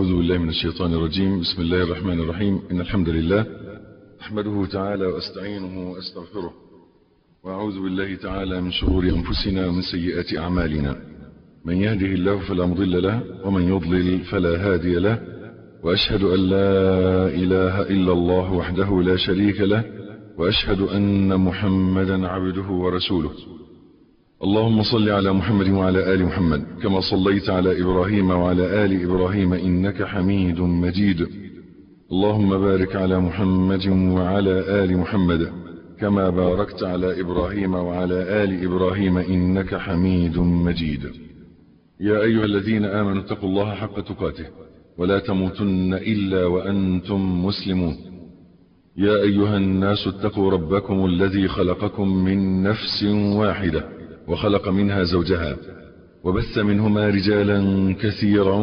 أعوذ بالله من الشيطان الرجيم بسم الله الرحمن الرحيم إن الحمد لله أحمده تعالى وأستعينه وأستغفره وأعوذ بالله تعالى من شرور أنفسنا ومن سيئات أعمالنا من يهده الله فلا مضل له ومن يضلل فلا هادي له وأشهد أن لا إله إلا الله وحده لا شريك له وأشهد أن محمدا عبده ورسوله اللهم صل على محمد وعلى آل محمد كما صليت على إبراهيم وعلى آل إبراهيم إنك حميد مجيد اللهم بارك على محمد وعلى آل محمد كما باركت على إبراهيم وعلى آل إبراهيم إنك حميد مجيد يا أيها الذين آمنوا اتقوا الله حق تقاته ولا تموتن إلا وأنتم مسلمون يا أيها الناس اتقوا ربكم الذي خلقكم من نفس واحدة وخلق منها زوجها وبث منهما رجالا كثيرا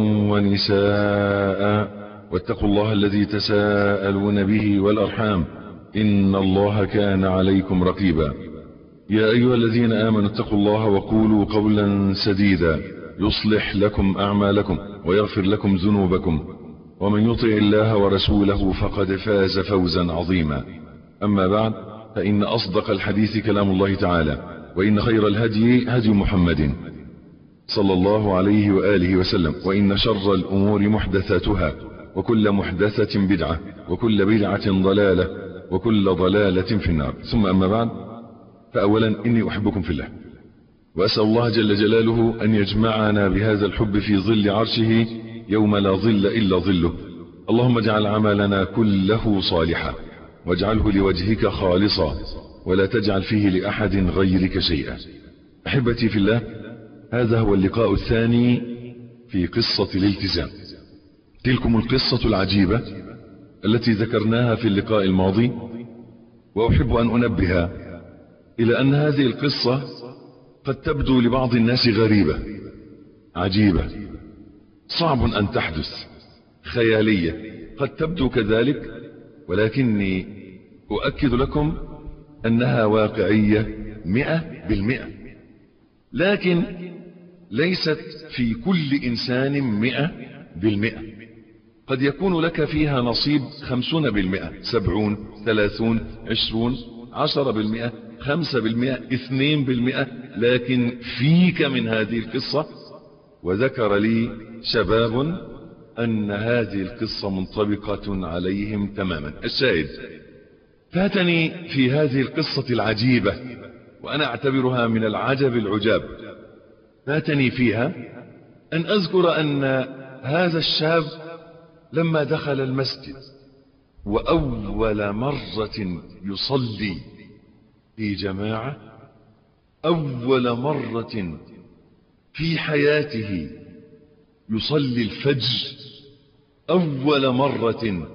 ونساء واتقوا الله الذي تساءلون به والأرحام إن الله كان عليكم رقيبا يا أيها الذين آمنوا اتقوا الله وقولوا قولا سديدا يصلح لكم أعمالكم ويغفر لكم ذنوبكم ومن يطع الله ورسوله فقد فاز فوزا عظيما أما بعد فإن أصدق الحديث كلام الله تعالى وإن خير الهدي هدي محمد صلى الله عليه وآله وسلم وإن شر الأمور محدثاتها وكل محدثة بدعة وكل بدعة ضلالة وكل ضلالة في النار ثم أما بعد فأولا إني أحبكم في الله وأسأل الله جل جلاله أن يجمعنا بهذا الحب في ظل عرشه يوم لا ظل إلا ظله اللهم اجعل عملنا كله صالحا واجعله لوجهك خالصا ولا تجعل فيه لأحد غيرك شيئا أحبتي في الله هذا هو اللقاء الثاني في قصة الالتزام تلكم القصة العجيبة التي ذكرناها في اللقاء الماضي وأحب أن أنبه إلى أن هذه القصة قد تبدو لبعض الناس غريبة عجيبة صعب أن تحدث خيالية قد تبدو كذلك ولكني أؤكد لكم أنها واقعية مئة بالمئة لكن ليست في كل إنسان مئة بالمئة قد يكون لك فيها نصيب خمسون بالمئة سبعون ثلاثون عشرون عشر بالمئة خمسة بالمئة اثنين بالمئة لكن فيك من هذه القصة وذكر لي شباب أن هذه القصة منطبقة عليهم تماما الشاهد فاتني في هذه القصة العجيبة وأنا أعتبرها من العجب العجاب فاتني فيها أن أذكر أن هذا الشاب لما دخل المسجد وأول مرة يصلي في جماعة أول مرة في حياته يصلي الفجر أول مرة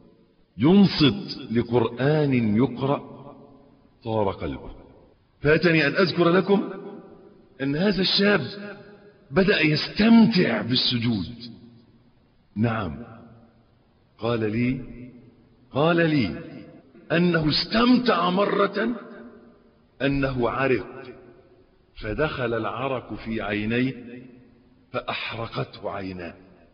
ينصت لقرآن يقرأ طار قلبه فاتني أن أذكر لكم أن هذا الشاب بدأ يستمتع بالسجود نعم قال لي قال لي أنه استمتع مرة أنه عرق فدخل العرق في عينيه فأحرقته عيناه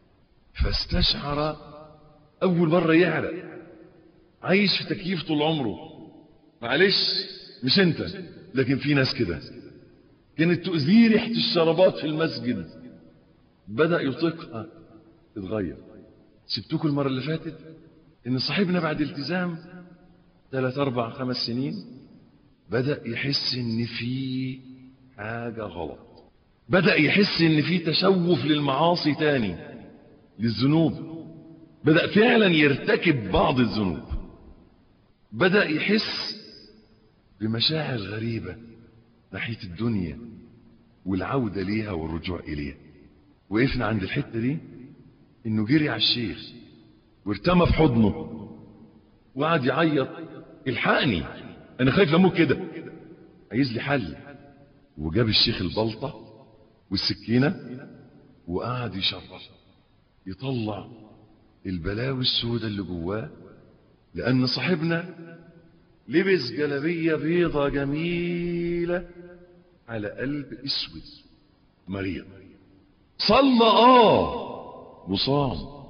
فاستشعر أول مرة يعرق عايش في تكييف طول عمره معلش مش انت لكن في ناس كده كانت تؤذيه ريحة الشرابات في المسجد بدأ يطيقها تتغير سبتوكوا المرة اللي فاتت ان صاحبنا بعد التزام ثلاث اربع خمس سنين بدأ يحس ان في حاجة غلط بدأ يحس ان في تشوف للمعاصي تاني للذنوب بدأ فعلا يرتكب بعض الذنوب بدأ يحس بمشاعر غريبة ناحية الدنيا والعودة ليها والرجوع إليها وقفنا عند الحتة دي انه جري على الشيخ وارتمى في حضنه وقعد يعيط الحقني انا خايف اموت كده عايز لي حل وجاب الشيخ البلطة والسكينة وقعد يشرب يطلع البلاوي السوداء اللي جواه لان صاحبنا لبس جلبية بيضة جميلة على قلب اسود مريض صلى اه وصام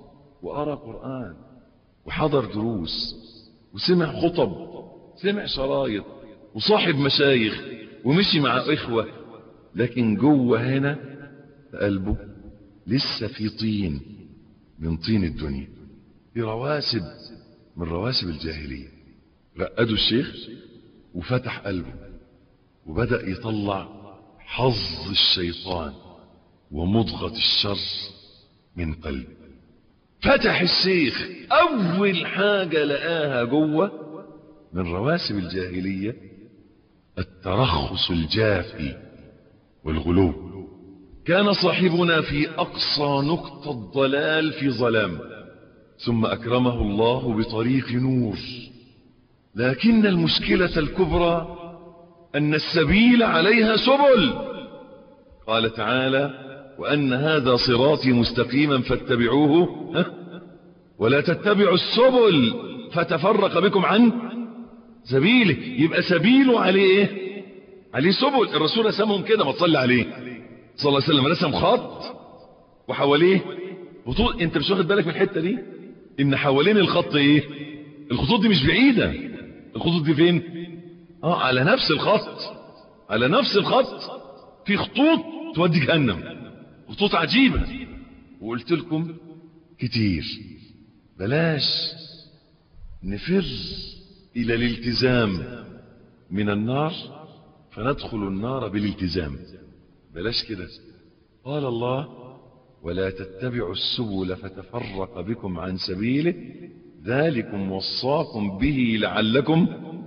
وقرأ قرآن وحضر دروس وسمع خطب سمع شرايط وصاحب مشايخ ومشي مع إخوة لكن جوه هنا في قلبه لسه في طين من طين الدنيا في رواسب من رواسب الجاهلية رقدوا الشيخ وفتح قلبه وبدأ يطلع حظ الشيطان ومضغة الشر من قلبه فتح الشيخ أول حاجة لقاها جوه من رواسب الجاهلية الترخص الجافي والغلو كان صاحبنا في أقصى نقطة الضلال في ظلام ثم أكرمه الله بطريق نور لكن المشكلة الكبرى أن السبيل عليها سبل قال تعالى وأن هذا صراطي مستقيما فاتبعوه ها؟ ولا تتبعوا السبل فتفرق بكم عن سبيله يبقى سبيله عليه ايه عليه سبل الرسول رسمهم كده ما تصلي عليه صلى الله عليه وسلم رسم خط وحواليه خطوط انت مش واخد بالك من الحته دي ان حوالين الخط ايه الخطوط دي مش بعيده الخطوط دي فين اه على نفس الخط على نفس الخط في خطوط تودي جهنم خطوط عجيبه وقلت لكم كتير بلاش نفر الى الالتزام من النار فندخل النار بالالتزام بلاش كده قال الله ولا تتبعوا السبل فتفرق بكم عن سبيله ذلكم وصاكم به لعلكم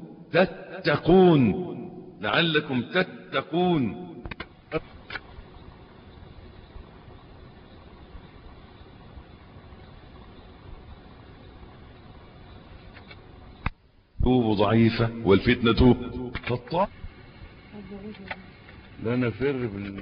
تتقون لعلكم تتقون قلوب ضعيفة والفتنة تطع لا نفر بال...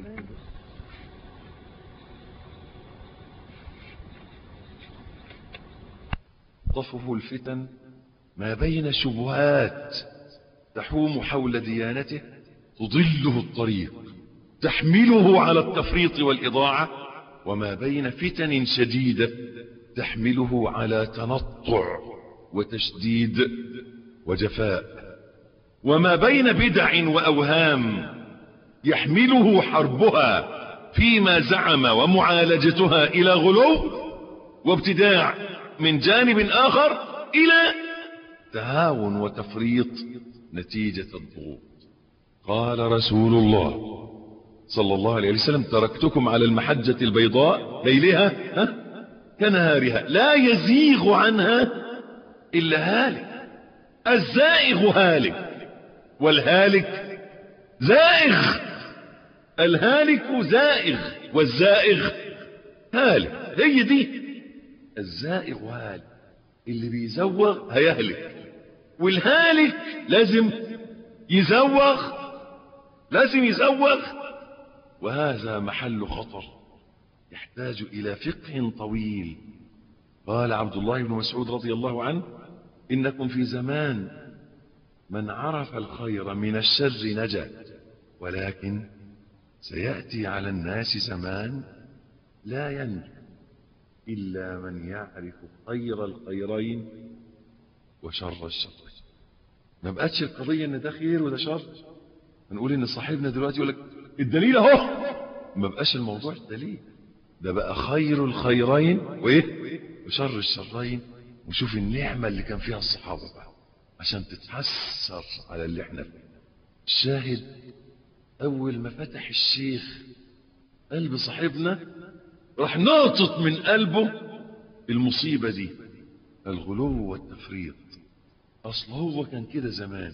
تصف الفتن ما بين شبهات تحوم حول ديانته تضله الطريق تحمله على التفريط والإضاعة وما بين فتن شديدة تحمله على تنطع وتشديد وجفاء وما بين بدع وأوهام يحمله حربها فيما زعم ومعالجتها إلى غلو وابتداع من جانب آخر إلى تهاون وتفريط نتيجة الضغوط قال رسول الله صلى الله عليه وسلم تركتكم على المحجة البيضاء ليلها ها كنهارها لا يزيغ عنها إلا هالك الزائغ هالك والهالك زائغ الهالك زائغ والزائغ هالك هي دي الزائغ هالك اللي بيزوغ هيهلك والهالك لازم يزوغ لازم يزوغ وهذا محل خطر يحتاج إلى فقه طويل قال عبد الله بن مسعود رضي الله عنه إنكم في زمان من عرف الخير من الشر نجا ولكن سيأتي على الناس زمان لا ينجو إلا من يعرف خير الخيرين وشر الشرين ما بقتش القضية ان ده خير وده شر نقول ان صاحبنا دلوقتي يقول لك الدليل اهو ما بقاش الموضوع دليل ده بقى خير الخيرين وايه وشر الشرين وشوف النعمة اللي كان فيها الصحابة بقى عشان تتحسر على اللي احنا فيه الشاهد اول ما فتح الشيخ قلب صاحبنا راح ناطط من قلبه المصيبة دي الغلو والتفريط اصل هو كان كده زمان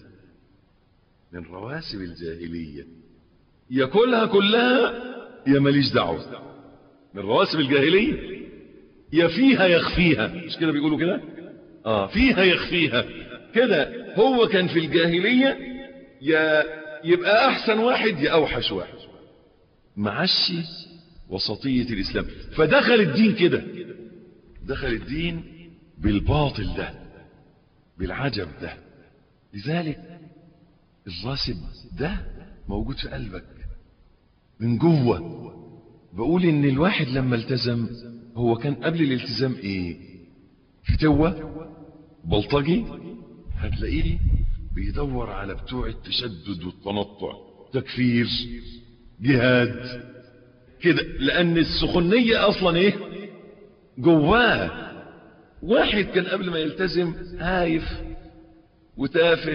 من رواسب الجاهلية ياكلها كلها يا ماليش دعوة من رواسب الجاهلية يا فيها يخفيها مش كده بيقولوا كده اه فيها يخفيها كده هو كان في الجاهلية يا يبقى احسن واحد يا اوحش واحد معشي وسطية الاسلام فدخل الدين كده دخل الدين بالباطل ده بالعجب ده لذلك الراسب ده موجود في قلبك من جوه بقول ان الواحد لما التزم هو كان قبل الالتزام ايه فتوة بلطجي هتلاقيه بيدور على بتوع التشدد والتنطع تكفير جهاد كده لان السخنية اصلا ايه جواه واحد كان قبل ما يلتزم هايف وتافه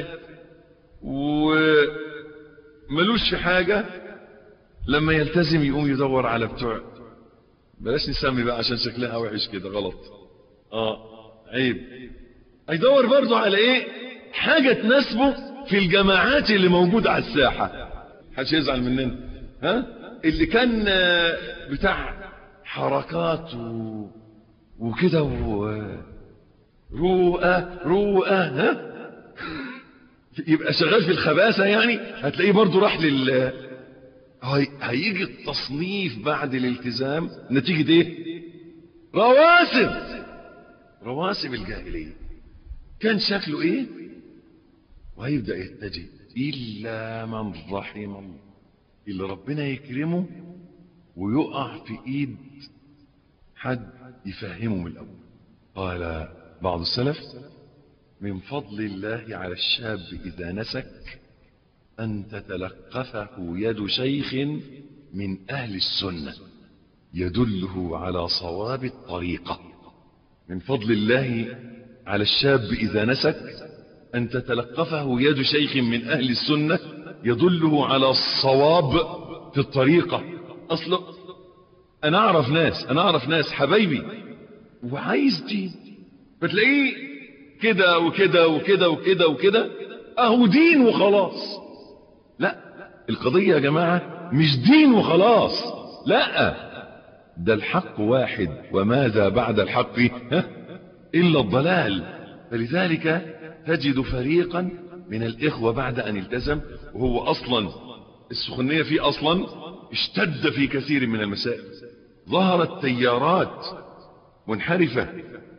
وملوش في حاجة لما يلتزم يقوم يدور على بتوع بلاش نسمي بقى عشان شكلها وحش كده غلط اه عيب هيدور برضه على ايه حاجة تناسبه في الجماعات اللي موجودة على الساحة محدش يزعل مننا ها اللي كان بتاع حركات و... وكده و... روقة روقة ها يبقى شغال في الخباثة يعني هتلاقيه برضه راح لل هي... هيجي التصنيف بعد الالتزام نتيجة ايه رواسب رواسب الجاهلية كان شكله ايه وهيبدأ يتجه إلا من رحم الله اللي ربنا يكرمه ويقع في ايد حد يفهمه من الاول قال بعض السلف من فضل الله على الشاب اذا نسك ان تتلقفه يد شيخ من اهل السنه يدله على صواب الطريقه من فضل الله على الشاب اذا نسك ان تتلقفه يد شيخ من اهل السنه يدله على الصواب في الطريقه اصل انا اعرف ناس انا اعرف ناس حبايبي وعايز دين فتلاقيه كده وكده وكده وكده وكده اهو دين وخلاص لا القضية يا جماعة مش دين وخلاص لا ده الحق واحد وماذا بعد الحق ها؟ الا الضلال فلذلك تجد فريقا من الاخوة بعد ان التزم وهو اصلا السخنية فيه اصلا اشتد في كثير من المسائل ظهرت تيارات منحرفة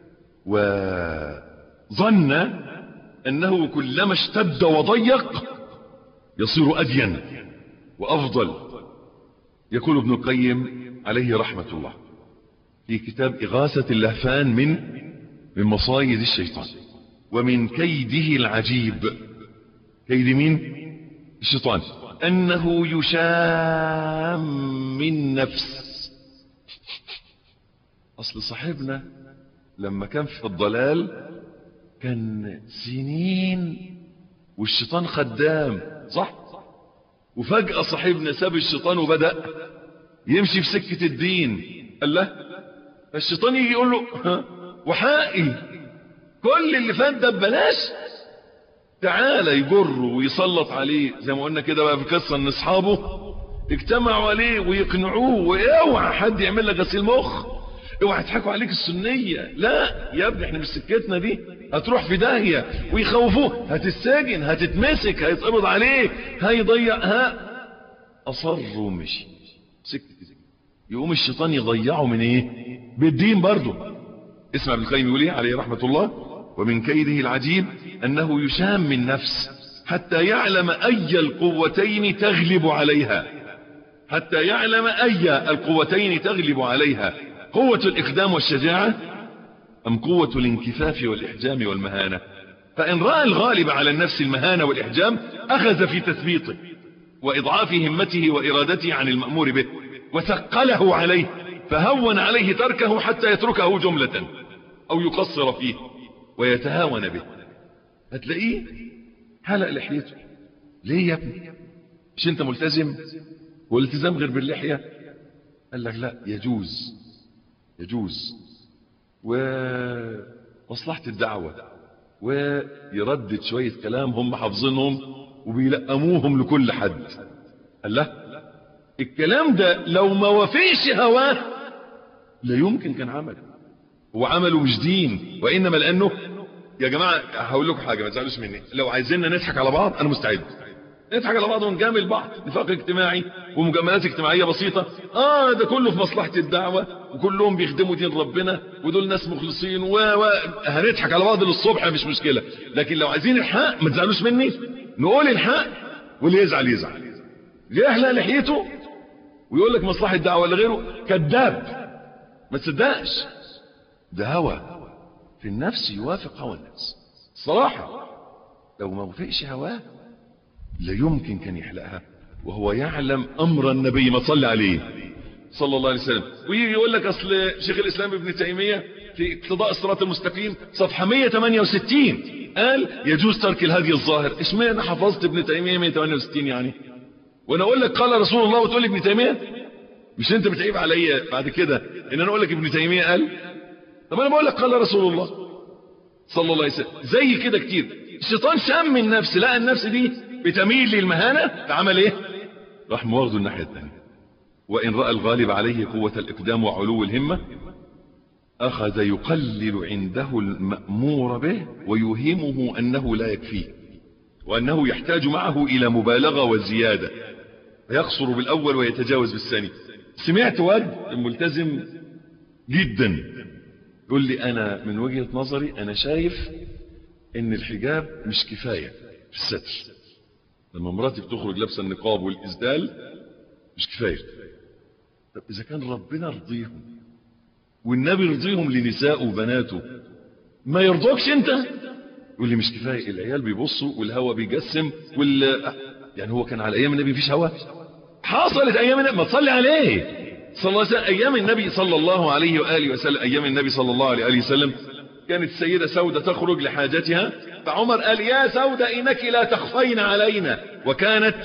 وظن أنه كلما اشتد وضيق يصير أدين وأفضل يقول ابن القيم عليه رحمة الله في كتاب إغاثة اللهفان من من مصايد الشيطان ومن كيده العجيب كيد مين الشيطان أنه يشام من نفس أصل صاحبنا لما كان في الضلال كان سنين والشيطان خدام صح وفجأة صاحبنا ساب الشيطان وبدأ يمشي في سكة الدين قال له الشيطان يجي يقول له وحقي كل اللي فات ده ببلاش تعالى يجره ويسلط عليه زي ما قلنا كده بقى في قصه ان اصحابه اجتمعوا عليه ويقنعوه واوعى حد يعمل لك غسيل مخ اوعى يضحكوا عليك السنيه لا يا ابني احنا مش سكتنا دي هتروح في داهيه ويخوفوه هتتسجن هتتمسك هيتقبض عليك هيضيع ها اصر ومشي سكت يقوم الشيطان يضيعه من ايه بالدين برضه اسمع ابن القيم يقول ايه عليه رحمه الله ومن كيده العجيب انه يشام من نفس حتى يعلم اي القوتين تغلب عليها حتى يعلم اي القوتين تغلب عليها قوة الاقدام والشجاعة ام قوة الانكفاف والاحجام والمهانة فان رأى الغالب على النفس المهانة والاحجام اخذ في تثبيطه واضعاف همته وارادته عن المأمور به وثقله عليه فهون عليه تركه حتى يتركه جملة او يقصر فيه ويتهاون به هتلاقيه حلق لحيته ليه يا ابني مش انت ملتزم والالتزام غير باللحية قال لك لا يجوز يجوز ومصلحة الدعوة ويردد شوية كلام هم حافظينهم وبيلقموهم لكل حد قال لا الكلام ده لو ما وفيش هواه لا يمكن كان عمل هو عمله مش دين وانما لانه يا جماعه هقول لكم حاجه ما تزعلوش مني لو عايزيننا نضحك على بعض انا مستعد نضحك على بعض ونجامل بعض نفاق اجتماعي ومجاملات اجتماعيه بسيطه اه ده كله في مصلحه الدعوه وكلهم بيخدموا دين ربنا ودول ناس مخلصين و, و... هنضحك على بعض للصبح مش مشكله لكن لو عايزين الحق ما تزعلوش مني نقول الحق واللي يزعل يزعل اللي يحلق لحيته ويقول لك مصلحة دعوة ولا غيره كذاب ما تصدقش ده هوى في النفس يوافق هوى النفس صراحة لو ما وافقش هواه لا يمكن كان يحلقها وهو يعلم امر النبي ما صلى عليه صلى الله عليه وسلم ويجي يقول لك اصل شيخ الاسلام ابن تيمية في اقتضاء الصراط المستقيم صفحة 168 قال يجوز ترك الهدي الظاهر اشمعنى حفظت ابن تيمية 168 يعني وانا اقول لك قال رسول الله وتقول لي ابن تيمية مش انت بتعيب عليا بعد كده ان انا اقول لك ابن تيمية قال طب انا بقول لك قال رسول الله صلى الله عليه وسلم زي كده كتير الشيطان شم النفس لقى النفس دي بتميل للمهانة فعمل ايه راح مواخده الناحية الثانية وان رأى الغالب عليه قوة الاقدام وعلو الهمة اخذ يقلل عنده المأمور به ويوهمه انه لا يكفيه وانه يحتاج معه الى مبالغة وزيادة فيقصر بالاول ويتجاوز بالثاني سمعت واد ملتزم جدا يقول لي انا من وجهة نظري انا شايف ان الحجاب مش كفاية في الستر لما مراتي بتخرج لابسه النقاب والاسدال مش كفاية طب اذا كان ربنا رضيهم والنبي يرضيهم لنساء وبناته ما يرضوكش انت يقول لي مش كفاية العيال بيبصوا والهوا بيجسم وال يعني هو كان على ايام النبي مفيش هوا حصلت ايام النبي ما تصلي عليه صلى الله عليه وسلم ايام النبي صلى الله عليه واله وسلم ايام النبي صلى الله عليه واله وسلم كانت السيدة سودة تخرج لحاجتها فعمر قال يا سودة انك لا تخفين علينا وكانت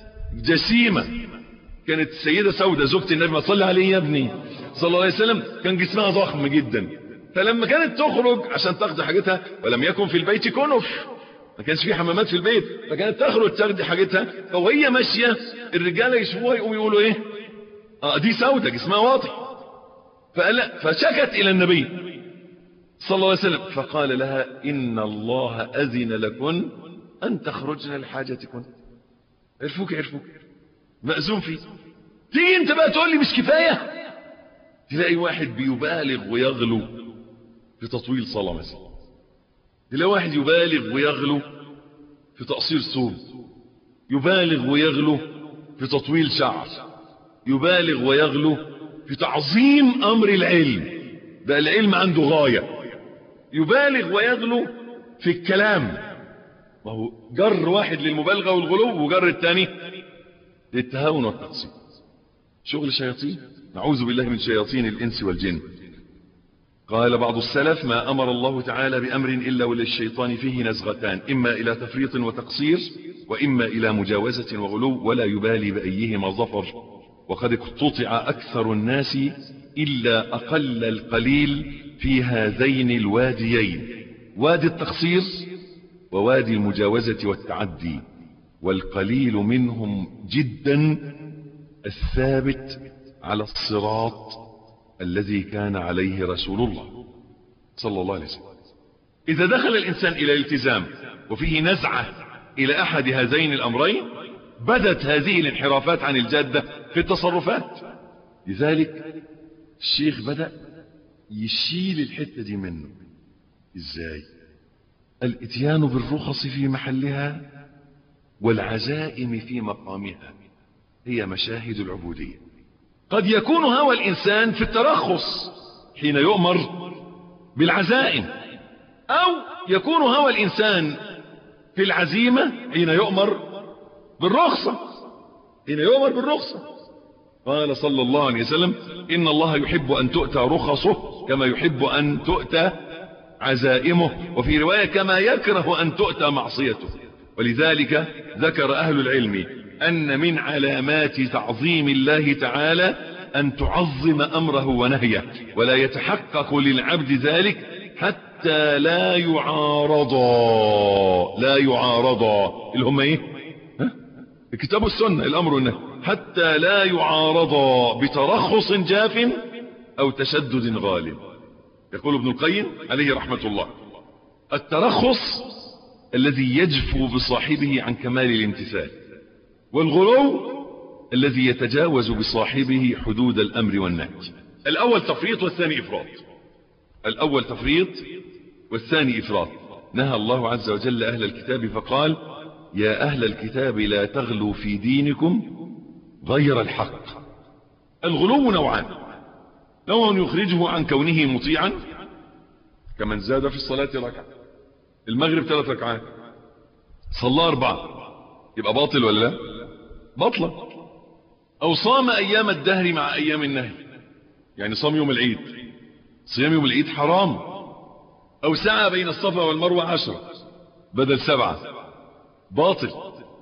جسيمة كانت السيدة سودة زوجة النبي ما صلى عليه يا ابني صلى الله عليه وسلم كان جسمها ضخم جدا فلما كانت تخرج عشان تاخد حاجتها ولم يكن في البيت كنف ما كانش في حمامات في البيت فكانت تخرج تاخد حاجتها فوهي ماشية الرجالة يشوفوها يقوموا يقولوا ايه اه دي سودة جسمها واطي فقال فشكت الى النبي صلى الله عليه وسلم فقال لها ان الله اذن لكن ان تخرجن لحاجتكن عرفوك عرفوك مأذون فيه تيجي انت بقى تقول لي مش كفاية تلاقي واحد بيبالغ ويغلو في تطويل صلاة مثلا تلاقي واحد يبالغ ويغلو في تقصير ثوب يبالغ ويغلو في تطويل شعر يبالغ ويغلو في تعظيم امر العلم بقى العلم عنده غاية يبالغ ويغلو في الكلام وهو جر واحد للمبالغة والغلو وجر الثاني للتهاون والتقصير شغل شياطين نعوذ بالله من شياطين الإنس والجن قال بعض السلف ما أمر الله تعالى بأمر إلا وللشيطان فيه نزغتان إما إلى تفريط وتقصير وإما إلى مجاوزة وغلو ولا يبالي بأيهما ظفر وقد اقتطع أكثر الناس إلا أقل القليل في هذين الواديين وادي التقصير ووادي المجاوزة والتعدي والقليل منهم جدا الثابت على الصراط الذي كان عليه رسول الله صلى الله عليه وسلم إذا دخل الإنسان إلى الالتزام وفيه نزعة إلى أحد هذين الأمرين بدت هذه الانحرافات عن الجادة في التصرفات لذلك الشيخ بدأ يشيل الحتة دي منه ازاي الاتيان بالرخص في محلها والعزائم في مقامها هي مشاهد العبودية قد يكون هوى الإنسان في الترخص حين يؤمر بالعزائم أو يكون هوى الإنسان في العزيمة حين يؤمر بالرخصة حين يؤمر بالرخصة قال صلى الله عليه وسلم إن الله يحب أن تؤتى رخصه كما يحب أن تؤتى عزائمه وفي رواية كما يكره أن تؤتى معصيته ولذلك ذكر أهل العلم أن من علامات تعظيم الله تعالى أن تعظم أمره ونهيه ولا يتحقق للعبد ذلك حتى لا يعارضا لا يعارضا اللي هم ايه ها؟ الكتاب والسنة الأمر والنهي حتى لا يعارضا بترخص جاف أو تشدد غالب يقول ابن القيم عليه رحمة الله الترخص الذي يجفو بصاحبه عن كمال الامتثال والغلو الذي يتجاوز بصاحبه حدود الأمر والنهي الأول تفريط والثاني إفراط الأول تفريط والثاني إفراط نهى الله عز وجل أهل الكتاب فقال يا أهل الكتاب لا تغلوا في دينكم غير الحق الغلو نوعان نوع يخرجه عن كونه مطيعا كمن زاد في الصلاة ركعة المغرب ثلاث ركعات صلى أربعة يبقى باطل ولا لا باطلة أو صام أيام الدهر مع أيام النهي يعني صام يوم العيد صيام يوم العيد حرام أو سعى بين الصفا والمروة عشرة بدل سبعة باطل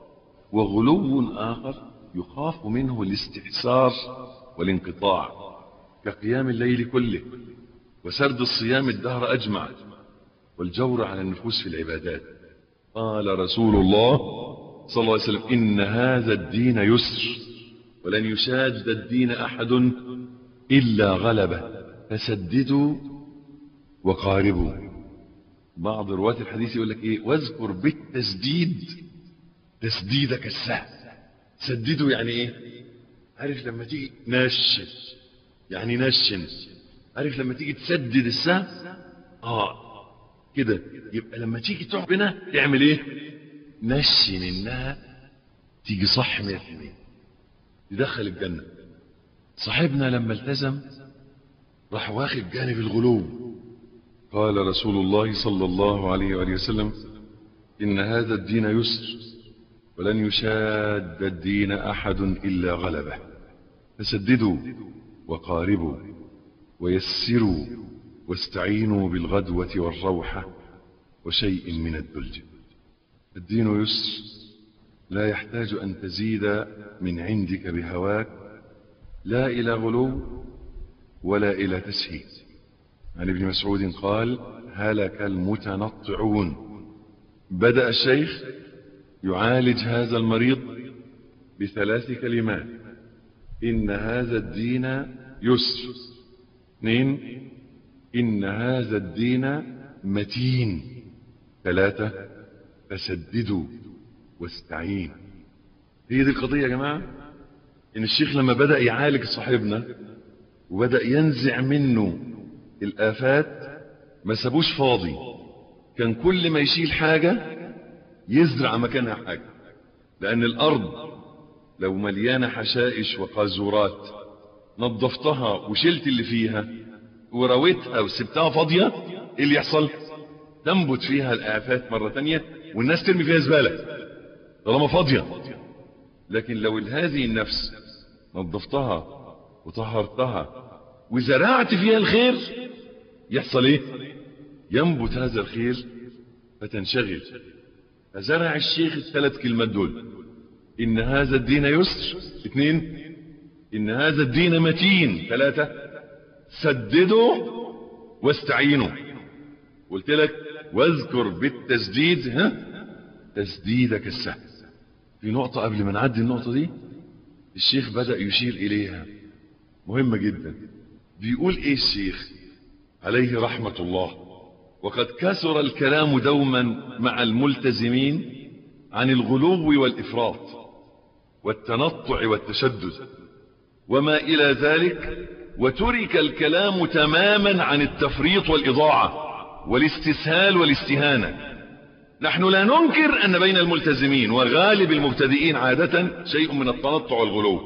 وغلو آخر يخاف منه الاستحسار والانقطاع كقيام الليل كله وسرد الصيام الدهر أجمع والجور على النفوس في العبادات قال رسول الله صلى الله عليه وسلم إن هذا الدين يسر ولن يشاد الدين أحد إلا غلبه فسددوا وقاربوا بعض رواة الحديث يقول لك ايه واذكر بالتسديد تسديدك السهل سددوا يعني ايه عارف لما تيجي نشن يعني نشن عارف لما تيجي تسدد السهم اه كده يبقى لما تيجي تقعد هنا تعمل ايه نشن انها تيجي صح 100% يدخل الجنة صاحبنا لما التزم راح واخد جانب الغلو قال رسول الله صلى الله عليه وآله وسلم إن هذا الدين يسر ولن يشاد الدين أحد إلا غلبه فسددوا وقاربوا ويسروا واستعينوا بالغدوة والروحة وشيء من الدلج الدين يسر لا يحتاج أن تزيد من عندك بهواك لا إلى غلو ولا إلى تسهيل عن ابن مسعود قال هلك المتنطعون بدأ الشيخ يعالج هذا المريض بثلاث كلمات إن هذا الدين يسر اثنين إن هذا الدين متين ثلاثة فسددوا واستعين هي دي القضية يا جماعة إن الشيخ لما بدأ يعالج صاحبنا وبدأ ينزع منه الآفات ما سابوش فاضي كان كل ما يشيل حاجة يزرع مكانها حاجة لأن الأرض لو مليانة حشائش وقاذورات نظفتها وشلت اللي فيها ورويتها وسبتها فاضية ايه اللي يحصل تنبت فيها الآفات مرة تانية والناس ترمي فيها زبالة طالما فاضية لكن لو هذه النفس نظفتها وطهرتها وزرعت فيها الخير يحصل ايه ينبت هذا الخير فتنشغل فزرع الشيخ الثلاث كلمات دول ان هذا الدين يسر اثنين ان هذا الدين متين ثلاثة سددوا واستعينوا قلت لك واذكر بالتسديد ها تسديدك السهل في نقطة قبل ما نعدي النقطة دي الشيخ بدأ يشير إليها مهمة جدا بيقول إيه الشيخ عليه رحمة الله وقد كثر الكلام دوما مع الملتزمين عن الغلو والإفراط والتنطع والتشدد وما إلى ذلك وترك الكلام تماما عن التفريط والإضاعة والاستسهال والاستهانة نحن لا ننكر أن بين الملتزمين وغالب المبتدئين عادة شيء من التنطع والغلو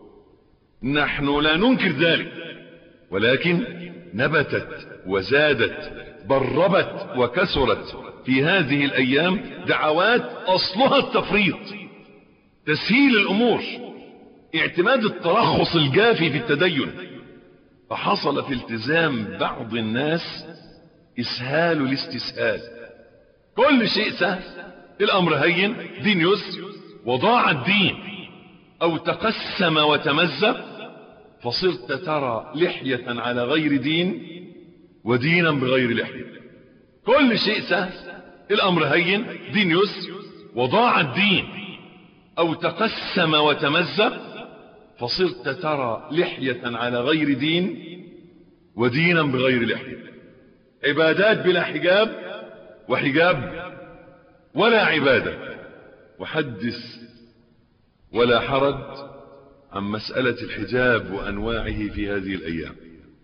نحن لا ننكر ذلك ولكن نبتت وزادت بربت وكسرت في هذه الأيام دعوات أصلها التفريط تسهيل الأمور اعتماد الترخص الجافي في التدين فحصل في التزام بعض الناس إسهال الاستسهال كل شيء سهل الأمر هين دين يسر وضاع الدين أو تقسم وتمزق فصرت ترى لحية على غير دين ودينا بغير لحية كل شيء سهل الأمر هين دين يسر وضاع الدين أو تقسم وتمزق فصرت ترى لحية على غير دين ودينا بغير لحية عبادات بلا حجاب وحجاب ولا عبادة وحدث ولا حرج عن مسألة الحجاب وأنواعه في هذه الأيام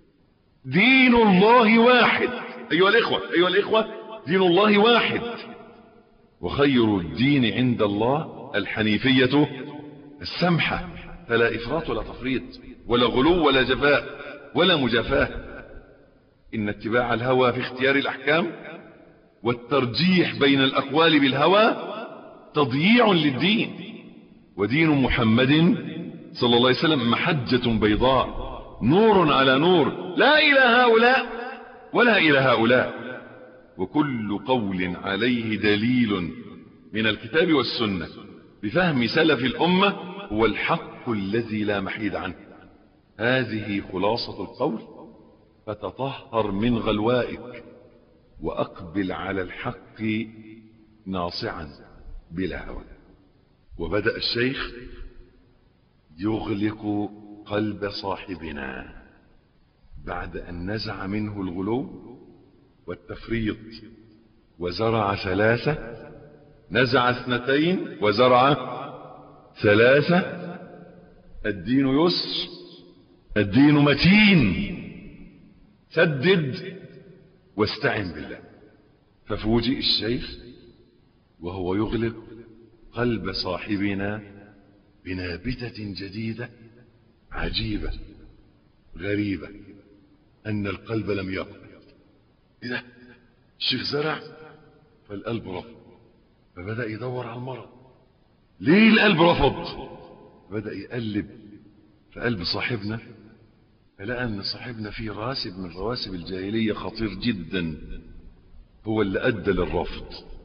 دين الله واحد أيها الإخوة أيها الإخوة دين الله واحد وخير الدين عند الله الحنيفية السمحة فلا إفراط ولا تفريط ولا غلو ولا جفاء ولا مجافاة إن اتباع الهوى في اختيار الأحكام والترجيح بين الأقوال بالهوى تضييع للدين ودين محمد صلى الله عليه وسلم محجة بيضاء نور على نور لا إلى هؤلاء ولا إلى هؤلاء وكل قول عليه دليل من الكتاب والسنة بفهم سلف الأمة هو الحق الذي لا محيد عنه هذه خلاصة القول فتطهر من غلوائك وأقبل على الحق ناصعا بلا هوى وبدأ الشيخ يغلق قلب صاحبنا بعد أن نزع منه الغلو والتفريط وزرع ثلاثة نزع اثنتين وزرع ثلاثة الدين يسر الدين متين سدد واستعن بالله ففوجئ الشيخ وهو يغلق قلب صاحبنا بنابتة جديدة عجيبة غريبة أن القلب لم يقبل إذا الشيخ زرع فالقلب رفض فبدأ يدور على المرض ليه القلب رفض بدأ يقلب في قلب صاحبنا فلقى ان صاحبنا فيه راسب من رواسب الجاهلية خطير جدا هو اللي ادى للرفض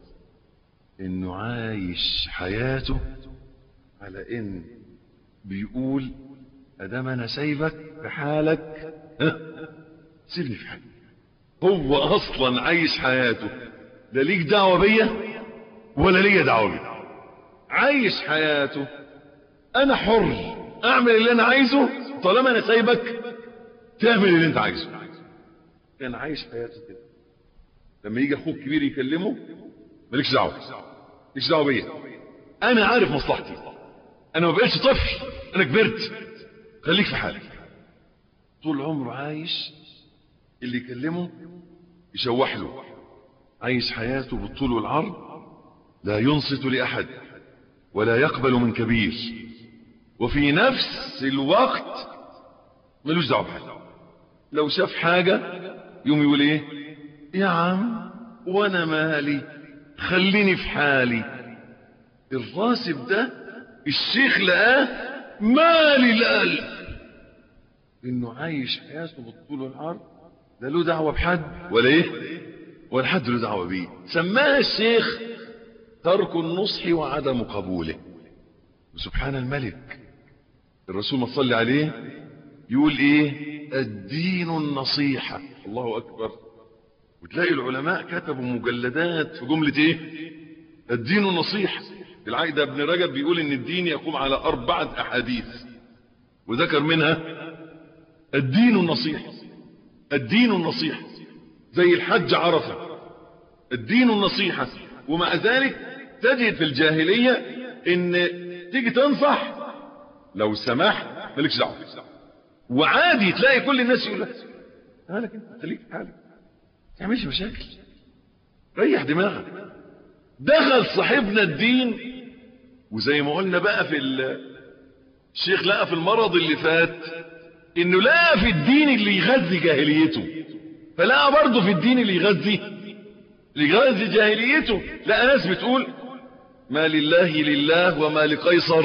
انه عايش حياته على ان بيقول ادام انا سايبك في حالك ها سيبني في حالي هو اصلا عايش حياته لا ليك دعوه بيا ولا ليا دعوه بيا عايش حياته انا حر اعمل اللي انا عايزه طالما انا سايبك تعمل اللي انت عايزه كان عايش حياته كده لما يجي اخوك كبير يكلمه مالكش دعوه مالكش دعوه بيا انا عارف مصلحتي انا ما بقتش طفل انا كبرت خليك في حالك طول عمره عايش اللي يكلمه يشوح له عايش حياته بالطول والعرض لا ينصت لأحد ولا يقبل من كبير وفي نفس الوقت ملوش دعوه بحاجه لو شاف حاجة يوم يقول ايه يا عم وانا مالي خليني في حالي الراسب ده الشيخ لقاه مالي القلب انه عايش حياته بالطول والعرض لا له دعوه بحد ولا ايه ولا حد له دعوه بيه سماها الشيخ ترك النصح وعدم قبوله وسبحان الملك الرسول ما صلي عليه يقول ايه الدين النصيحة الله اكبر وتلاقي العلماء كتبوا مجلدات في جملة ايه الدين النصيحة العايد ابن رجب بيقول ان الدين يقوم على اربعة احاديث وذكر منها الدين النصيحة الدين النصيحة زي الحج عرفة الدين النصيحة ومع ذلك تجد في الجاهلية ان تيجي تنصح لو سمحت مالكش دعوه وعادي تلاقي كل الناس يقول لك مالك انت خليك في حالك ما تعملش مشاكل ريح دماغك دخل صاحبنا الدين وزي ما قلنا بقى في الشيخ لقى في المرض اللي فات انه لقى في الدين اللي يغذي جاهليته فلقى برضه في الدين اللي يغذي اللي يغذي جاهليته لقى ناس بتقول ما لله لله وما لقيصر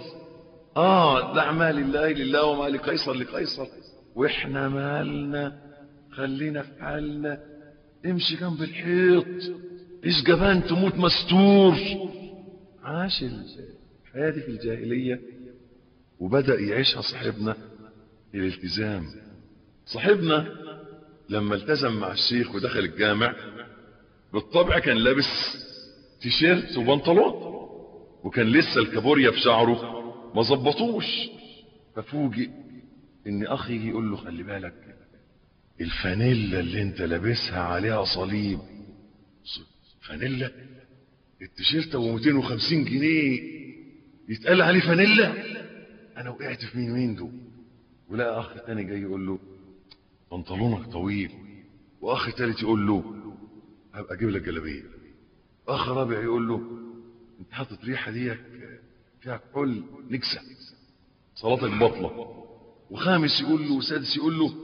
اه ده اعمال الله لله وما لقيصر لقيصر واحنا مالنا خلينا في حالنا امشي جنب الحيط ايش جبان تموت مستور عاش الحياة دي في الجاهلية وبدأ يعيشها صاحبنا الالتزام صاحبنا لما التزم مع الشيخ ودخل الجامع بالطبع كان لابس تيشيرت وبنطلون وكان لسه الكابوريا في شعره ما ظبطوش ففوجئ ان اخي يجي يقول له خلي بالك الفانيلا اللي انت لابسها عليها صليب فانيلا التيشيرت ابو 250 جنيه يتقال عليه فانيلا انا وقعت في مين مين دول ولا اخ تاني جاي يقول له بنطلونك طويل واخ تالت يقول له هبقى اجيب لك جلابيه اخ رابع يقول له انت حاطط ريحه ديك فيها كحول نكسه صلاتك بطلة وخامس يقول له وسادس يقول له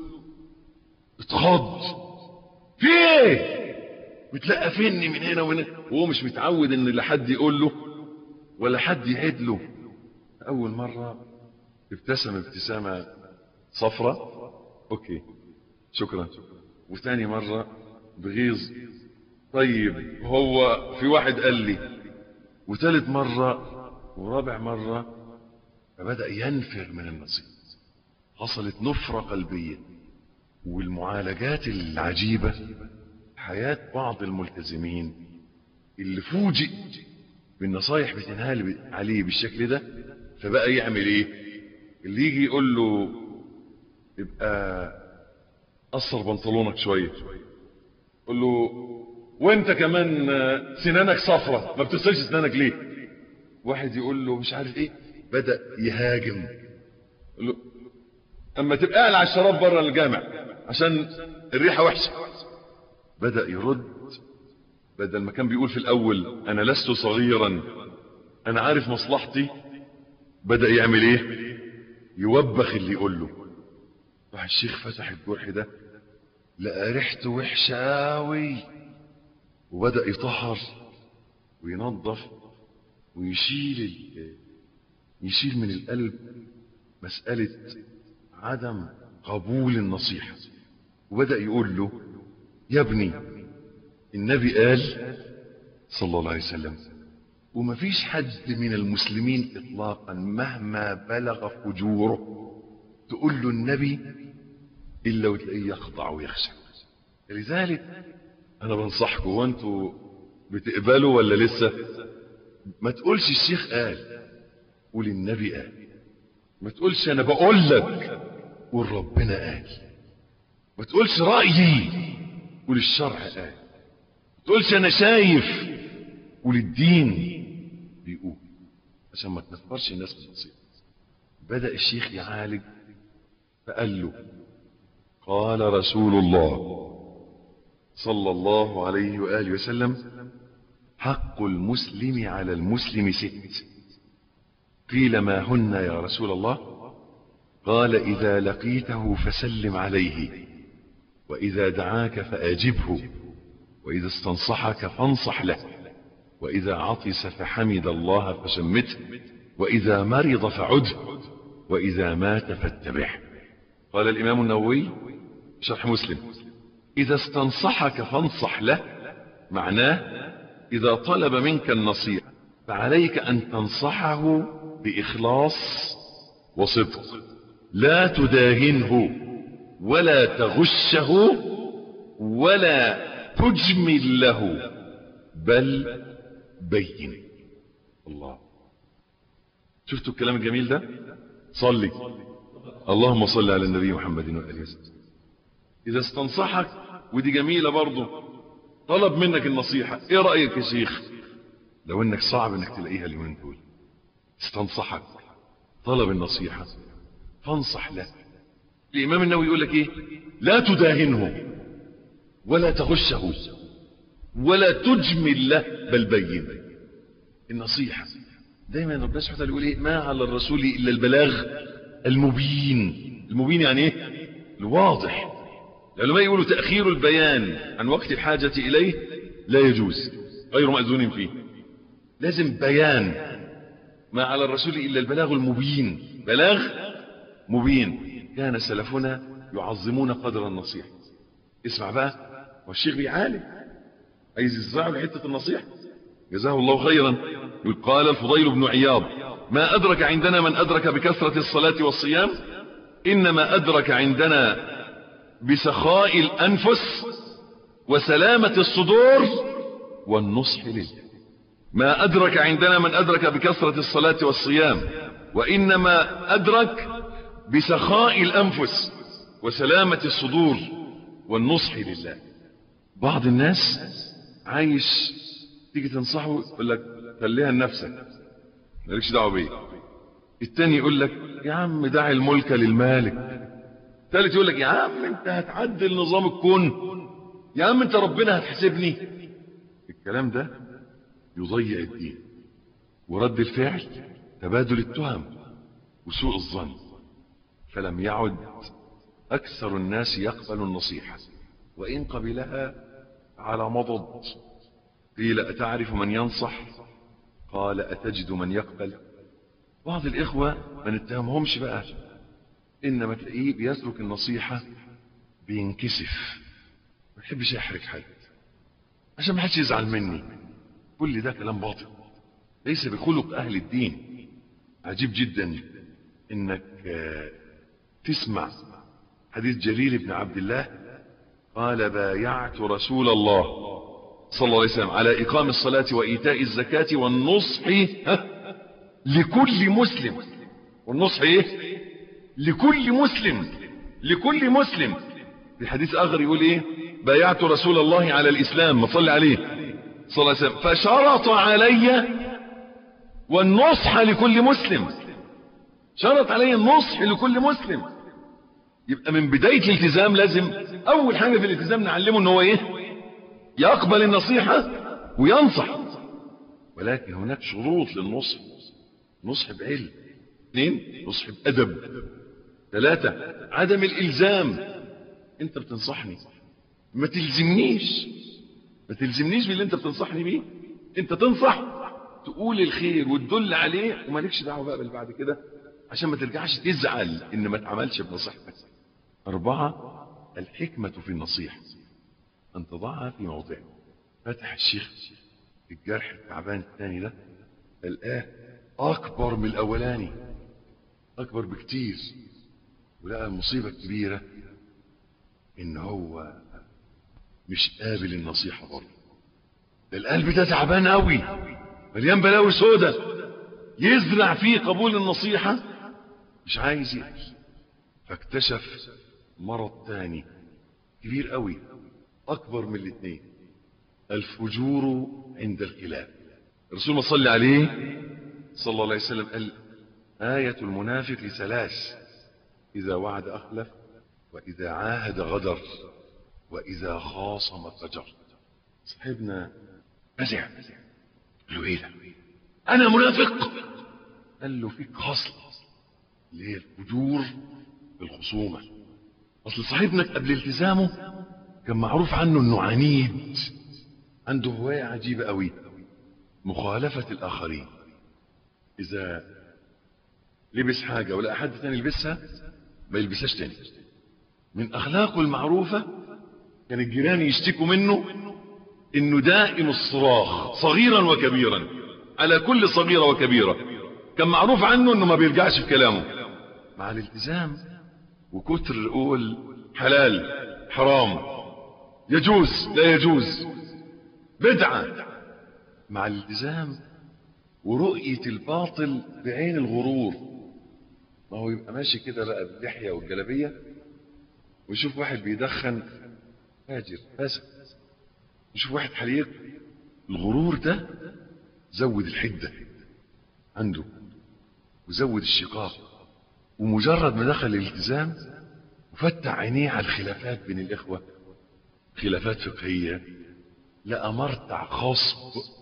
اتخض في ايه بتلقفني من هنا ومن هنا وهو مش متعود ان لا حد يقول له ولا حد يعد له اول مره ابتسم ابتسامه صفرة اوكي شكرا وثاني مره بغيظ طيب هو في واحد قال لي وثالث مره ورابع مره فبدا ينفر من النصيب حصلت نفره قلبيه والمعالجات العجيبه حياه بعض الملتزمين اللي فوجئ بالنصايح بتنهال عليه بالشكل ده فبقى يعمل ايه اللي يجي يقول له يبقى قصر بنطلونك شويه قول له وانت كمان سنانك صفرة ما بتغسلش سنانك ليه واحد يقول له مش عارف ايه بدأ يهاجم يقول له اما تبقى قاعد على الشراب بره الجامع عشان الريحة وحشة بدأ يرد بدل ما كان بيقول في الاول انا لست صغيرا انا عارف مصلحتي بدأ يعمل ايه يوبخ اللي يقول له راح الشيخ فتح الجرح ده لقى ريحته وحشة قوي وبدأ يطهر وينظف ويشيل يشيل من القلب مسألة عدم قبول النصيحة وبدأ يقول له يا ابني النبي قال صلى الله عليه وسلم ومفيش حد من المسلمين اطلاقا مهما بلغ فجوره تقول له النبي الا وتلاقيه يخضع ويخشع لذلك انا بنصحكم وانتوا بتقبلوا ولا لسه ما تقولش الشيخ قال قول النبي قال ما تقولش انا بقول لك قول ربنا قال ما تقولش رايي قول الشرع قال ما تقولش انا شايف قول الدين بيقول عشان ما تنفرش الناس بالنصيب بدا الشيخ يعالج فقال له قال رسول الله صلى الله عليه وآله وسلم حق المسلم على المسلم ست قيل ما هن يا رسول الله قال إذا لقيته فسلم عليه وإذا دعاك فأجبه وإذا استنصحك فانصح له وإذا عطس فحمد الله فشمته وإذا مرض فعده وإذا مات فاتبعه قال الإمام النووي شرح مسلم إذا استنصحك فانصح له معناه إذا طلب منك النصيحة فعليك أن تنصحه بإخلاص وصدق لا تداهنه ولا تغشه ولا تجمل له بل بين الله شفتوا الكلام الجميل ده صلي اللهم صل على النبي محمد وآله وسلم إذا استنصحك ودي جميلة برضه طلب منك النصيحة ايه رأيك يا شيخ لو انك صعب انك تلاقيها اليومين دول استنصحك طلب النصيحة فانصح له الإمام النووي يقول لك ايه لا تداهنه ولا تغشه ولا تجمل له بل بين النصيحة دايما ربنا سبحانه وتعالى يقول ايه ما على الرسول الا البلاغ المبين المبين يعني ايه الواضح العلماء يقولوا تأخير البيان عن وقت الحاجة إليه لا يجوز غير مأذون فيه لازم بيان ما على الرسول إلا البلاغ المبين بلاغ مبين كان سلفنا يعظمون قدر النصيحة اسمع بقى والشيخ بيعالج عايز يزرعه لحتة النصيحة جزاه الله خيرا يقول قال الفضيل بن عياض ما أدرك عندنا من أدرك بكثرة الصلاة والصيام إنما أدرك عندنا بسخاء الأنفس وسلامة الصدور والنصح لله ما أدرك عندنا من أدرك بكثرة الصلاة والصيام وإنما أدرك بسخاء الأنفس وسلامة الصدور والنصح لله بعض الناس عايش تيجي تنصحه يقول لك خليها لنفسك مالكش دعوه بيه التاني يقول لك يا عم دع الملك للمالك الثالث يقول لك يا عم انت هتعدل نظام الكون يا عم انت ربنا هتحسبني الكلام ده يضيع الدين ورد الفعل تبادل التهم وسوء الظن فلم يعد أكثر الناس يقبل النصيحة وإن قبلها على مضض قيل أتعرف من ينصح قال أتجد من يقبل بعض الإخوة ما نتهمهمش بقى إنما تلاقيه بيترك النصيحة بينكسف ما يحبش يحرج حد عشان ما حدش يزعل مني كل ده كلام باطل ليس بخلق أهل الدين عجيب جدا إنك تسمع حديث جرير بن عبد الله قال بايعت رسول الله صلى الله عليه وسلم على إقام الصلاة وإيتاء الزكاة والنصح لكل مسلم والنصح إيه لكل مسلم لكل مسلم في حديث آخر يقول إيه بايعت رسول الله على الإسلام ما صلي عليه صلى الله عليه وسلم فشرط علي والنصح لكل مسلم شرط علي النصح لكل مسلم يبقى من بداية الالتزام لازم أول حاجة في الالتزام نعلمه إن هو إيه يقبل النصيحة وينصح ولكن هناك شروط للنصح نصح بعلم اثنين نصح بأدب ثلاثة عدم الإلزام أنت بتنصحني ما تلزمنيش ما تلزمنيش باللي أنت بتنصحني بيه أنت تنصح تقول الخير وتدل عليه ومالكش دعوة بقى باللي بعد كده عشان ما ترجعش تزعل إن ما اتعملش بنصيحتك أربعة الحكمة في النصيحة أن تضعها في موضعها فتح الشيخ في الجرح التعبان الثاني ده الآه أكبر من الأولاني أكبر بكتير ولقى المصيبة الكبيرة إن هو مش قابل النصيحة برضه ده القلب ده تعبان قوي مليان بلاوي سودة يزرع فيه قبول النصيحة مش عايز يقبل فاكتشف مرض تاني كبير قوي اكبر من الاثنين الفجور عند الخلاف الرسول ما صلى عليه صلى الله عليه وسلم قال آية المنافق ثلاث إذا وعد أخلف وإذا عاهد غدر وإذا خاصم فجر صاحبنا فزع قال له إيه ده أنا منافق قال له فيك خصلة اللي هي الفجور بالخصومة أصل صاحبنا قبل التزامه كان معروف عنه انه عنيد عنده هواية عجيبة قوي مخالفة الآخرين إذا لبس حاجة ولا أحد تاني يلبسها ما يلبسهاش تاني من أخلاقه المعروفة كان الجيران يشتكوا منه إنه دائم الصراخ صغيرا وكبيرا على كل صغيرة وكبيرة كان معروف عنه إنه ما بيرجعش في كلامه مع الالتزام وكتر يقول حلال حرام يجوز لا يجوز بدعة مع الالتزام ورؤية الباطل بعين الغرور ما هو يبقى ماشي كده بقى باللحية والجلابية ويشوف واحد بيدخن فاجر فاسد يشوف واحد حليق الغرور ده زود الحدة عنده وزود الشقاق ومجرد ما دخل الالتزام وفتح عينيه على الخلافات بين الإخوة خلافات فقهية لقى مرتع خاص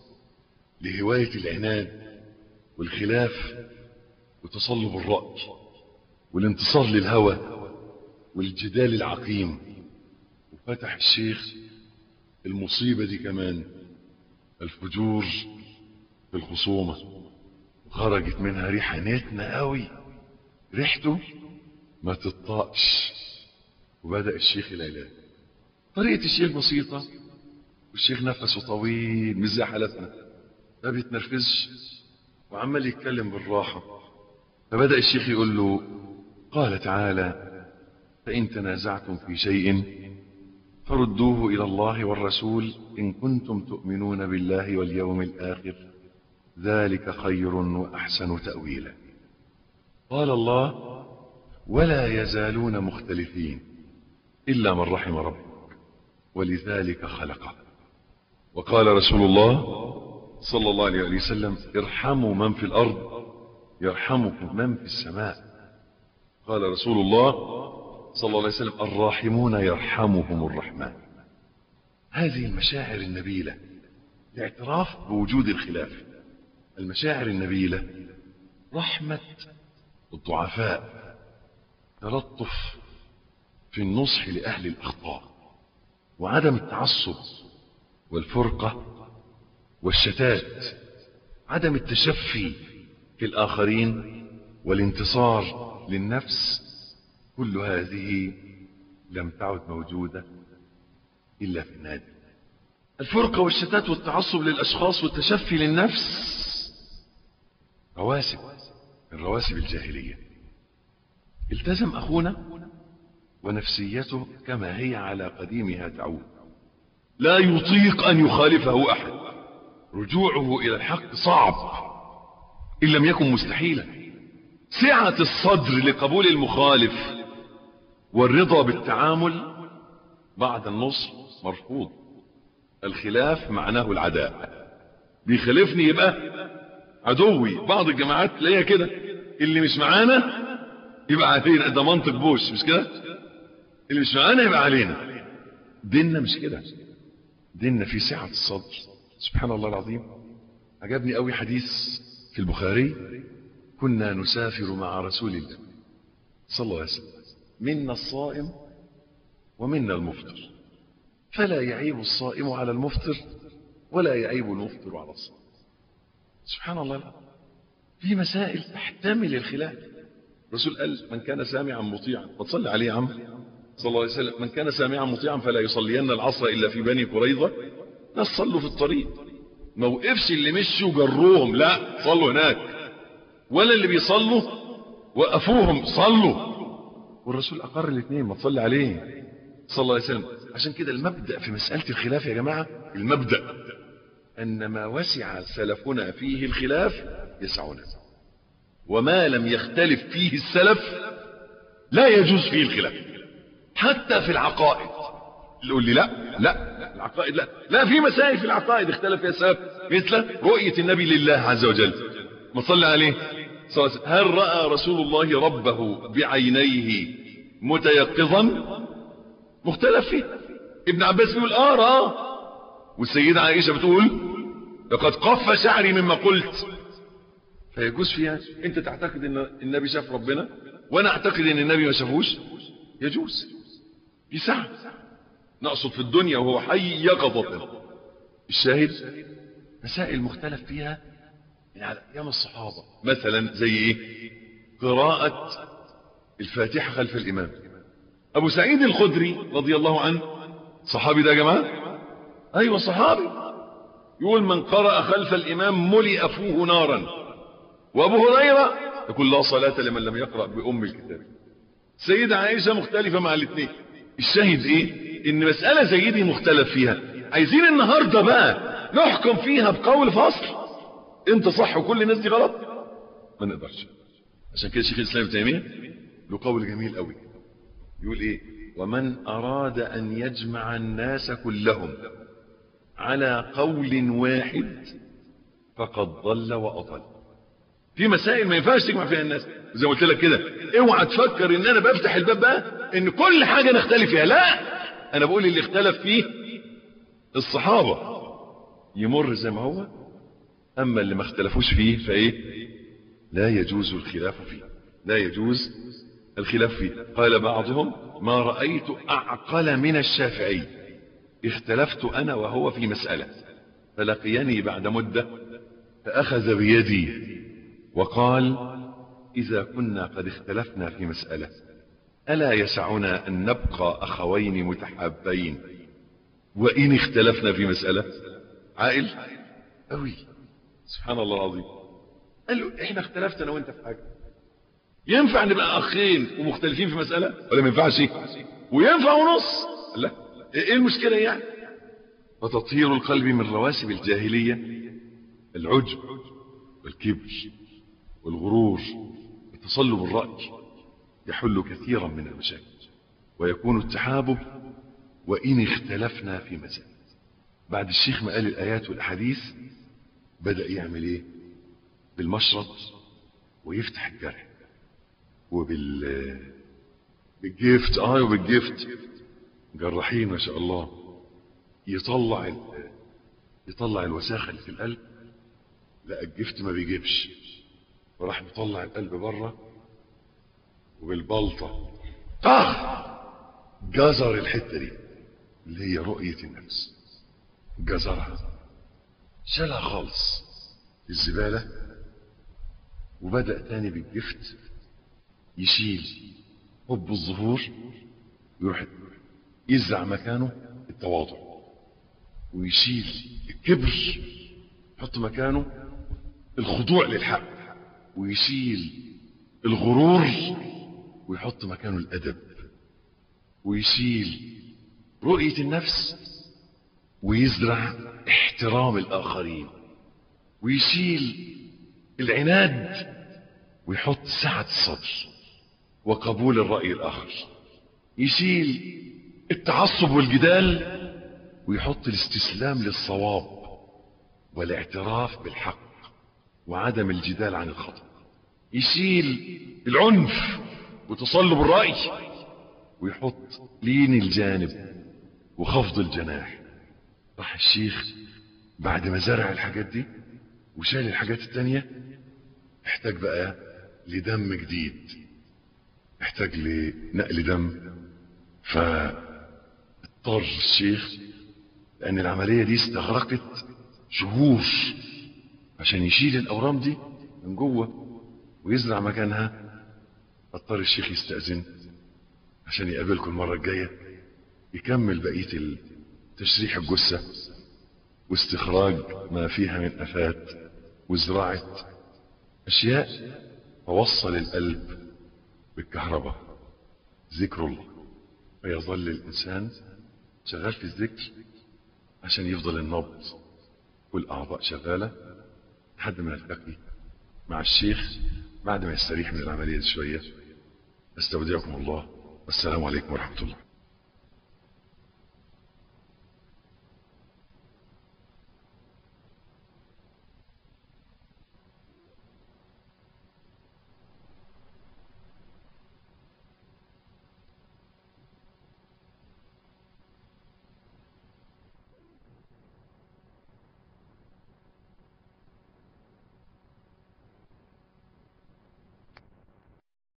لهواية العناد والخلاف وتصلب الرأي والانتصار للهوى والجدال العقيم وفتح الشيخ المصيبة دي كمان الفجور في الخصومة وخرجت منها ريحة نتنة قوي ريحته ما تطاقش وبدأ الشيخ العلاج طريقة الشيخ بسيطة والشيخ نفسه طويل مش زي حالتنا ما بيتنرفزش وعمال يتكلم بالراحة فبدأ الشيخ يقول له قال تعالى فإن تنازعتم في شيء فردوه إلى الله والرسول إن كنتم تؤمنون بالله واليوم الآخر ذلك خير وأحسن تأويلا قال الله ولا يزالون مختلفين إلا من رحم ربك ولذلك خلقه وقال رسول الله صلى الله عليه وسلم ارحموا من في الأرض يرحمكم من في السماء قال رسول الله صلى الله عليه وسلم الراحمون يرحمهم الرحمن هذه المشاعر النبيلة الاعتراف بوجود الخلاف المشاعر النبيلة رحمة الضعفاء تلطف في النصح لأهل الأخطاء وعدم التعصب والفرقة والشتات عدم التشفي في الآخرين والانتصار للنفس كل هذه لم تعد موجودة إلا في النادي الفرقة والشتات والتعصب للأشخاص والتشفي للنفس رواسب من رواسب الجاهلية التزم أخونا ونفسيته كما هي على قديمها تعود لا يطيق أن يخالفه أحد رجوعه إلى الحق صعب إن لم يكن مستحيلا سعة الصدر لقبول المخالف والرضا بالتعامل بعد النصر مرفوض الخلاف معناه العداء بيخالفني يبقى عدوي بعض الجماعات تلاقيها كده اللي مش معانا يبقى علينا ده منطق بوش مش كده اللي مش معانا يبقى علينا ديننا مش كده ديننا في سعة الصدر سبحان الله العظيم عجبني قوي حديث في البخاري كنا نسافر مع رسول الله صلى الله عليه وسلم منا الصائم ومنا المفطر فلا يعيب الصائم على المفطر ولا يعيب المفطر على الصائم سبحان الله في مسائل تحتمل الخلاف الرسول قال من كان سامعا مطيعا فتصلي عليه يا عم صلى الله عليه وسلم من كان سامعا مطيعا فلا يصلين العصر الا في بني قريظه ناس صلوا في الطريق ما وقفش اللي مشوا جروهم لا صلوا هناك ولا اللي بيصلوا وقفوهم صلوا والرسول اقر الاثنين ما تصلي عليه صلى الله عليه وسلم عشان كده المبدا في مساله الخلاف يا جماعه المبدا ان ما وسع سلفنا فيه الخلاف يسعنا وما لم يختلف فيه السلف لا يجوز فيه الخلاف حتى في العقائد يقول لي لا لا العقائد لا لا في مسائل في العقائد اختلف فيها السلف مثل رؤية النبي لله عز وجل ما صلى عليه صلى الله عليه وسلم. هل رأى رسول الله ربه بعينيه متيقظا مختلف فيه ابن عباس بيقول اه راه والسيدة عائشة بتقول لقد قف شعري مما قلت فيجوز فيها انت تعتقد ان النبي شاف ربنا وانا اعتقد ان النبي ما شافوش يجوز في سعة نقصد في الدنيا وهو حي يقظة الشاهد مسائل مختلف فيها من على ايام الصحابة مثلا زي ايه قراءة الفاتحة خلف الامام ابو سعيد الخدري رضي الله عنه صحابي ده يا جماعة ايوه صحابي يقول من قرأ خلف الامام ملئ فوه نارا وابو هريرة يقول لا صلاة لمن لم يقرأ بأم الكتاب سيدة عائشة مختلفة مع الاثنين الشاهد ايه ان مسألة زي دي مختلف فيها عايزين النهاردة بقى نحكم فيها بقول فصل انت صح وكل الناس دي غلط ما نقدرش عشان كده شيخ الاسلام ابن تيميه له قول جميل قوي يقول ايه ومن اراد ان يجمع الناس كلهم على قول واحد فقد ضل واضل في مسائل ما ينفعش تجمع فيها الناس زي ما قلت لك كده اوعى تفكر ان انا بفتح الباب بقى ان كل حاجه نختلف فيها لا انا بقول اللي اختلف فيه الصحابه يمر زي ما هو اما اللي ما اختلفوش فيه فايه لا يجوز الخلاف فيه لا يجوز الخلاف فيه قال بعضهم ما رايت اعقل من الشافعي اختلفت انا وهو في مساله فلقيني بعد مده فاخذ بيدي وقال إذا كنا قد اختلفنا في مسألة ألا يسعنا أن نبقى أخوين متحابين وإن اختلفنا في مسألة عائل أوي سبحان الله العظيم قال له إحنا اختلفت أنا وإنت في حاجة ينفع نبقى أخين ومختلفين في مسألة ولا ما ينفعش وينفع ونص لا إيه المشكلة يعني فتطهير القلب من رواسب الجاهلية العجب والكبر والغرور وتصلب الرأي يحل كثيرا من المشاكل ويكون التحابب وإن اختلفنا في مسائل بعد الشيخ ما قال الآيات والأحاديث بدأ يعمل إيه بالمشرط ويفتح الجرح وبال بالجيفت اه وبالجيفت جراحين ما شاء الله يطلع ال... يطلع الوساخة اللي في القلب لا الجفت ما بيجيبش وراح مطلع القلب بره وبالبلطة طخ جزر الحتة دي اللي هي رؤية النفس جزرها شالها خالص في الزبالة وبدأ تاني بالجفت يشيل حب الظهور ويروح يزرع مكانه التواضع ويشيل الكبر يحط مكانه الخضوع للحق ويشيل الغرور ويحط مكانه الأدب ويشيل رؤية النفس ويزرع احترام الآخرين ويشيل العناد ويحط سعة الصدر وقبول الرأي الآخر يشيل التعصب والجدال ويحط الاستسلام للصواب والاعتراف بالحق وعدم الجدال عن الخطأ يشيل العنف وتصلب الرأي ويحط لين الجانب وخفض الجناح راح الشيخ بعد ما زرع الحاجات دي وشال الحاجات التانية احتاج بقى لدم جديد احتاج لنقل دم فاضطر الشيخ لان العملية دي استغرقت شهور عشان يشيل الاورام دي من جوه ويزرع مكانها اضطر الشيخ يستأذن عشان يقابلكم المرة الجاية يكمل بقية تشريح الجثة واستخراج ما فيها من افات وزراعة اشياء توصل القلب بالكهرباء ذكر الله فيظل الانسان شغال في الذكر عشان يفضل النبض والاعضاء شغالة لحد ما نلتقي مع الشيخ بعد ما يستريح من العملية دي شوية استودعكم الله والسلام عليكم ورحمة الله